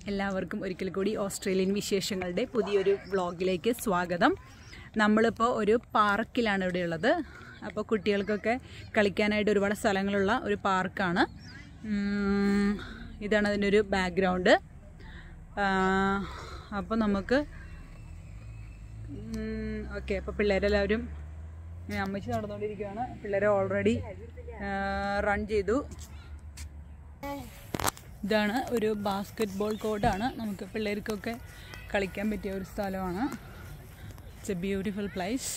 എല്ലാവർക്കും ഒരിക്കൽ കൂടി ഓസ്ട്രേലിയൻ വിശേഷങ്ങളുടെ പുതിയൊരു വ്ളോഗിലേക്ക് സ്വാഗതം നമ്മളിപ്പോൾ ഒരു പാർക്കിലാണ് ഇവിടെ ഉള്ളത് അപ്പോൾ കുട്ടികൾക്കൊക്കെ കളിക്കാനായിട്ട് ഒരുപാട് സ്ഥലങ്ങളുള്ള ഒരു പാർക്കാണ് ഉം, ഇതാണ് അതിൻ്റെ ഒരു ബാക്ക്ഗ്രൗണ്ട് അപ്പോൾ നമുക്ക് ഓക്കെ അപ്പോൾ പിള്ളേരെല്ലാവരും ഏ, അമ്മച്ചി നടന്നുകൊണ്ടിരിക്കുകയാണ് പിള്ളേരെ ഓൾറെഡി റൺ ചെയ്തു ഇതാണ് ഒരു ബാസ്കറ്റ് ബോൾ കോർട്ടാണ് നമുക്ക് പിള്ളേർക്കൊക്കെ കളിക്കാൻ പറ്റിയ ഒരു സ്ഥലമാണ് ഇറ്റ്സ് എ ബ്യൂട്ടിഫുൾ പ്ലേസ്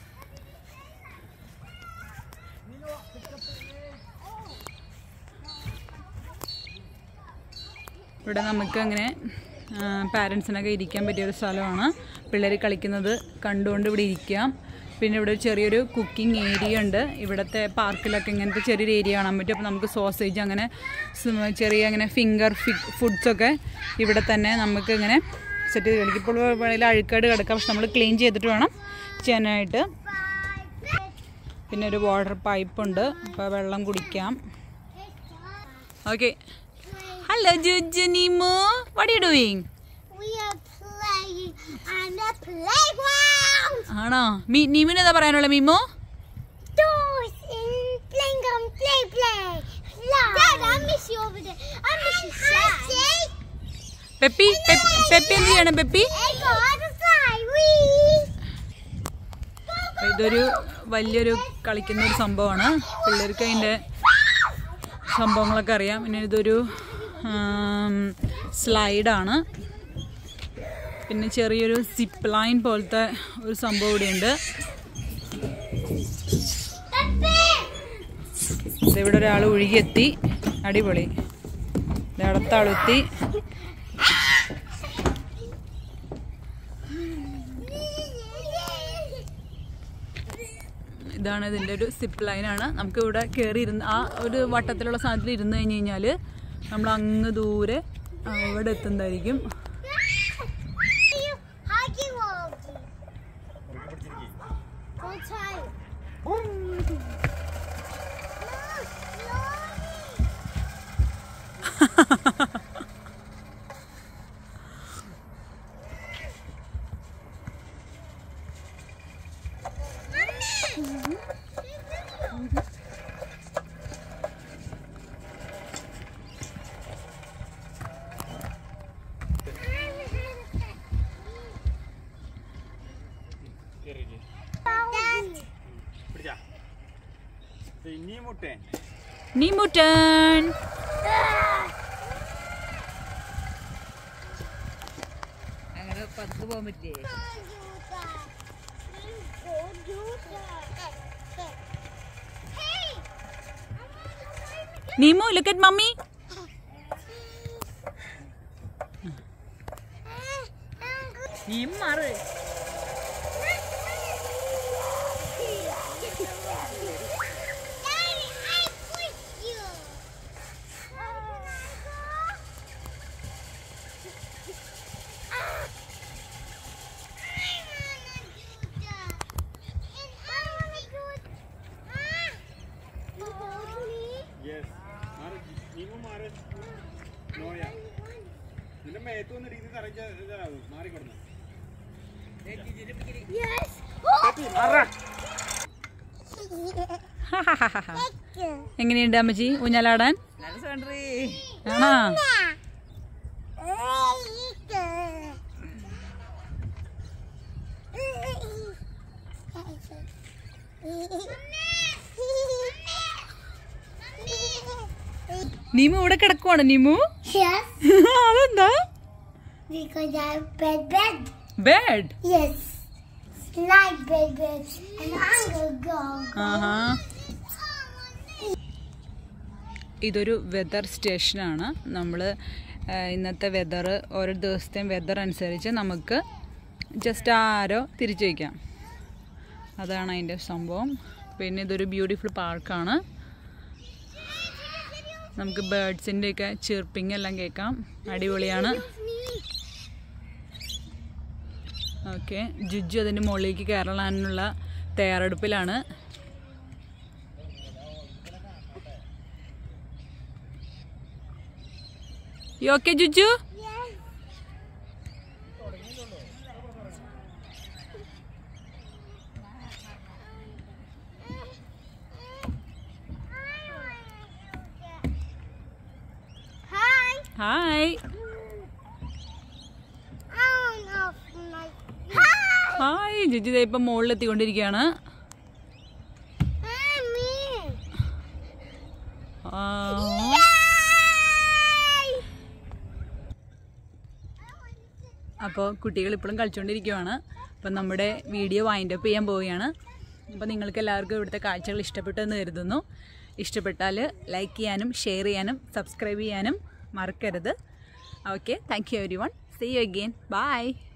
ഇവിടെ നമുക്ക് അങ്ങനെ പാരൻസിനൊക്കെ ഇരിക്കാൻ പറ്റിയ ഒരു സ്ഥലമാണ് പിള്ളേർ കളിക്കുന്നത് കണ്ടുകൊണ്ട് ഇവിടെ ഇരിക്കാം പിന്നെ ഇവിടെ ഒരു ചെറിയൊരു കുക്കിംഗ് ഏരിയ ഉണ്ട് ഇവിടുത്തെ പാർക്കിലൊക്കെ ഇങ്ങനത്തെ ചെറിയൊരു ഏരിയ കാണാൻ പറ്റും അപ്പോൾ നമുക്ക് സോസേജ് അങ്ങനെ സ് ചെറിയ അങ്ങനെ ഫിംഗർ ഫുഡ്സൊക്കെ ഇവിടെ തന്നെ നമുക്ക് ഇങ്ങനെ സെറ്റ് ചെയ്ത് കളിക്കും ഇപ്പോൾ വേണമെങ്കിൽ അഴുക്കാട് കിടക്കാം പക്ഷെ നമ്മൾ ക്ലീൻ ചെയ്തിട്ട് വേണം ചെയ്യാനായിട്ട് പിന്നെ ഒരു വാട്ടർ പൈപ്പ് ഉണ്ട് അപ്പോൾ വെള്ളം കുടിക്കാം okay hello Juju Neemu what you doing We are playing on the playground. ആണോ മീ നീമിന് എന്താ പറയാനുള്ള മീമു Doors in playing on play play. Fly. Dad, I miss you over there. I miss you. Say. പെപ്പി പെപ്പി പെപ്പി എന്ത് ചെയ്യണം പെപ്പി I got to fly. Wee. ഇതൊരു വലിയൊരു കളിക്കുന്ന ഒരു സംഭവമാണ് പിള്ളേർക്ക് അതിൻ്റെ സംഭവങ്ങളൊക്കെ അറിയാം പിന്നെ ഇതൊരു സ്ലൈഡാണ് പിന്നെ ചെറിയൊരു സിപ്പ് ലൈൻ പോലത്തെ ഒരു സംഭവം ഇവിടെയുണ്ട് ദേ ഇവിടെ ഒരാൾ ഒഴുകിയെത്തി അടിപൊളി ദേ അടുത്ത ആളെത്തി ഇതാണ് ഇതിൻ്റെ ഒരു സിപ്പ് ലൈനാണ് നമുക്ക് ഇവിടെ കയറി ഇരുന്ന് ആ ഒരു വട്ടത്തിലുള്ള സാധനത്തിൽ ഇരുന്ന് കഴിഞ്ഞ് കഴിഞ്ഞാൽ നമ്മൾ അങ്ങ് ദൂരെ അവിടെ എത്തുന്നതായിരിക്കും Huggy Wuggy. Go tight. പിടിച്ചാ ഇത് ഇനിയും മുട്ടേ നീമുട്ടൻ അങ്ങനെ പത്ത് പോകാൻ പറ്റില്ലേ നീമു ലുക്ക് അറ്റ് മമ്മി നീം മാറ് യെസ് മാറി നീങ്ങും മാറി നോയ നിന്റെ മേത്ത് വന്ന രീതി തറച്ച ഇതാവും മാറിക്കൊടുന്നു Yes. എങ്ങനെയുണ്ട് അമ്മച്ചി ഊഞ്ഞാലാടാൻ ആണോ നീമു ഇവിടെ കിടക്കുവാണ് നീമു Yes, അതെന്താ because I have bed bed. Bed Yes, slide bed bed, and I'm gonna go. ആഹാ ഇതൊരു വെതർ സ്റ്റേഷനാണ് നമ്മൾ ഇന്നത്തെ വെതർ ഓരോ ദിവസത്തെയും വെതർ അനുസരിച്ച് നമുക്ക് ജസ്റ്റ് ആരോ തിരിച്ചു വയ്ക്കാം അതാണ് അതിൻ്റെ സംഭവം പിന്നെ ഇതൊരു ബ്യൂട്ടിഫുൾ പാർക്കാണ് നമുക്ക് ബേഡ്സിൻ്റെയൊക്കെ ചിർപ്പിംഗ് എല്ലാം കേൾക്കാം അടിപൊളിയാണ് ഓക്കെ ജുജു അതിൻ്റെ മുകളിലേക്ക് കയറാനുള്ള തയ്യാറെടുപ്പിലാണ് യു ഓക്കെ ജുജു hi Out of my. Hi! Hi ജിജി ദേ ഇപ്പം മുകളിലെത്തിക്കൊണ്ടിരിക്കുകയാണ് Mommy! ആ, Yay! അപ്പോൾ കുട്ടികൾ ഇപ്പോഴും കളിച്ചുകൊണ്ടിരിക്കുകയാണ് അപ്പം നമ്മുടെ വീഡിയോ വൈൻഡ് അപ്പ് ചെയ്യാൻ പോവുകയാണ് അപ്പോൾ നിങ്ങൾക്ക് എല്ലാവർക്കും ഇവിടുത്തെ കാഴ്ചകൾ ഇഷ്ടപ്പെട്ടു എന്ന് കരുതുന്നു ഇഷ്ടപ്പെട്ടാൽ ലൈക്ക് ചെയ്യാനും ഷെയർ ചെയ്യാനും സബ്സ്ക്രൈബ് ചെയ്യാനും മറക്കരുത് okay thank you everyone see you again by